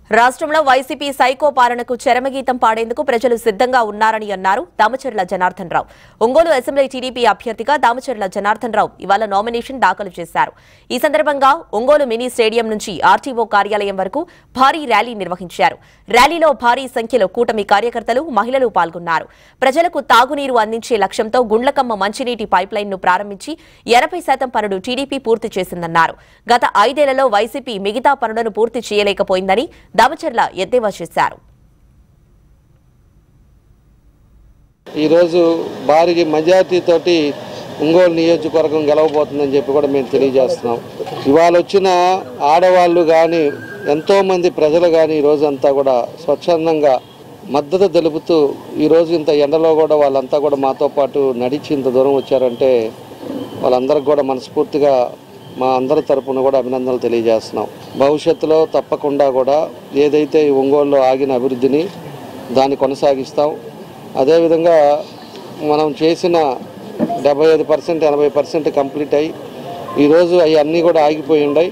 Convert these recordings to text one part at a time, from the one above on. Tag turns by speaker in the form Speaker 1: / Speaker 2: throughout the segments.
Speaker 1: రాష్ట్రంలో YCP psycho పాలనకు చరమగీతం పాడేందుకు ప్రజలు సిద్ధంగా ఉన్నారని అన్నారు దామచర్ల జనార్దన్ రావు ఒంగోలు అసెంబ్లీ టీడీపీ అభ్యర్థిగా దామచర్ల జనార్దన్ రావు ఇవాళ నామినేషన్ దాఖలు చేశారు ఈ సందర్భంగా ఒంగోలు మినీ స్టేడియం నుంచి ఆర్టీఓ కార్యాలయం వరకు భారీ ర్యాలీ నిర్వహించారు ర్యాలీలో భారీ సంఖ్యలో కూటమి కార్యకర్తలు మహిళలు పాల్గొన్నారు ప్రజలకు తాగునీరు అందించే లక్ష్యంతో గుండ్లకమ్మ మంచినీటి పైప్లైన్ ను ప్రారంభించి ఎనభై శాతం పనులు టీడీపీ పూర్తి చేసిందన్నారు గత ఐదేళ్లలో వైసీపీ మిగతా పనులను పూర్తి చేయలేకపోయిందని దామచర్ల ఎద్దేవా చేశారు
Speaker 2: ఈరోజు భారీ మెజార్టీతోటి ఒంగోలు నియోజకవర్గం గెలవబోతుందని చెప్పి కూడా మేము తెలియజేస్తున్నాం ఇవాళ వచ్చిన ఆడవాళ్ళు కానీ ఎంతోమంది ప్రజలు కానీ ఈరోజు అంతా కూడా స్వచ్ఛందంగా మద్దతు తెలుపుతూ ఈరోజు ఇంత ఎండలో కూడా వాళ్ళంతా కూడా మాతో పాటు నడిచి ఇంత దూరం వచ్చారంటే వాళ్ళందరికి కూడా మనస్ఫూర్తిగా మా అందరి తరపున కూడా అభినందనలు తెలియజేస్తున్నాం భవిష్యత్తులో తప్పకుండా కూడా ఏదైతే ఈ ఒంగోలులో ఆగిన అభివృద్ధిని దాన్ని కొనసాగిస్తాం అదేవిధంగా మనం చేసిన డెబ్బై ఐదు పర్సెంట్ ఎనభై పర్సెంట్ కంప్లీట్ అయ్యి ఈరోజు అవి అన్నీ కూడా ఆగిపోయి ఉన్నాయి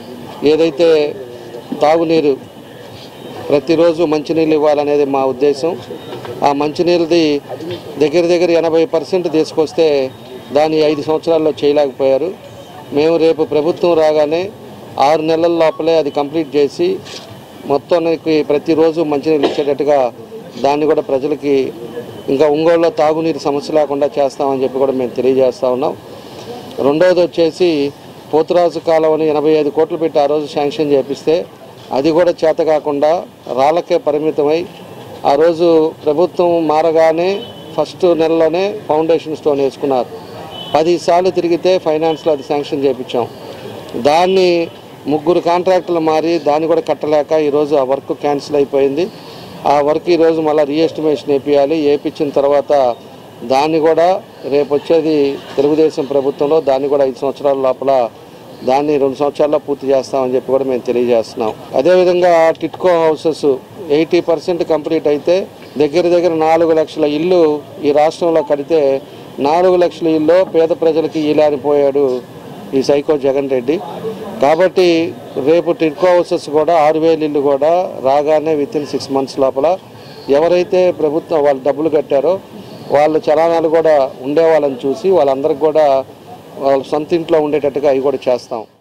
Speaker 2: ఏదైతే తాగునీరు ప్రతిరోజు మంచినీళ్ళు ఇవ్వాలనేది మా ఉద్దేశం ఆ మంచినీళ్ళది దగ్గర దగ్గర ఎనభై పర్సెంట్ తీసుకొస్తే దాన్ని ఐదు సంవత్సరాల్లో చేయలేకపోయారు మేము రేపు ప్రభుత్వం రాగానే ఆరు నెలల లోపలే అది కంప్లీట్ చేసి మొత్తానికి ప్రతిరోజు మంచినీళ్ళు ఇచ్చేటట్టుగా దాన్ని కూడా ప్రజలకి ఇంకా ఒంగోలులో తాగునీరు సమస్య లేకుండా చేస్తామని చెప్పి కూడా మేము తెలియజేస్తా ఉన్నాం రెండోది వచ్చేసి పోతురాజు కాలువని ఎనభై ఐదు కోట్లు పెట్టి ఆ రోజు శాంక్షన్ చేపిస్తే అది కూడా చేత కాకుండా రాళ్ళకే పరిమితమై ఆ రోజు ప్రభుత్వం మారగానే ఫస్ట్ నెలలోనే ఫౌండేషన్ స్టోన్ వేసుకున్నారు పది సార్లు తిరిగితే ఫైనాన్స్లో అది శాంక్షన్ చేయించాం దాన్ని ముగ్గురు కాంట్రాక్టులు మారి దాన్ని కూడా కట్టలేక ఈరోజు ఆ వర్క్ క్యాన్సిల్ అయిపోయింది ఆ వర్క్ ఈరోజు మళ్ళీ రీఎస్టిమేషన్ వేపియాలి వేయించిన తర్వాత దాన్ని కూడా రేపు వచ్చేది తెలుగుదేశం ప్రభుత్వంలో దాన్ని కూడా ఐదు సంవత్సరాల లోపల దాన్ని రెండు సంవత్సరాల్లో పూర్తి చేస్తామని చెప్పి కూడా మేము తెలియజేస్తున్నాం అదేవిధంగా TIDCO houses eighty percent complete అయితే దగ్గర దగ్గర నాలుగు లక్షల ఇల్లు ఈ రాష్ట్రంలో కడితే నాలుగు లక్షల ఇల్లు పేద ప్రజలకి ఇలానిపోయాడు ఈ సైకో జగన్ రెడ్డి కాబట్టి రేపు టిట్కో హౌసెస్ కూడా ఆరు వేల ఇల్లు కూడా రాగానే విత్ ఇన్ సిక్స్ మంత్స్ లోపల ఎవరైతే ప్రభుత్వం వాళ్ళు డబ్బులు కట్టారో వాళ్ళు చలానాలు కూడా ఉండే వాళ్ళని చూసి వాళ్ళందరికి కూడా వాళ్ళ సొంత ఇంట్లో ఉండేటట్టుగా అవి కూడా చేస్తాం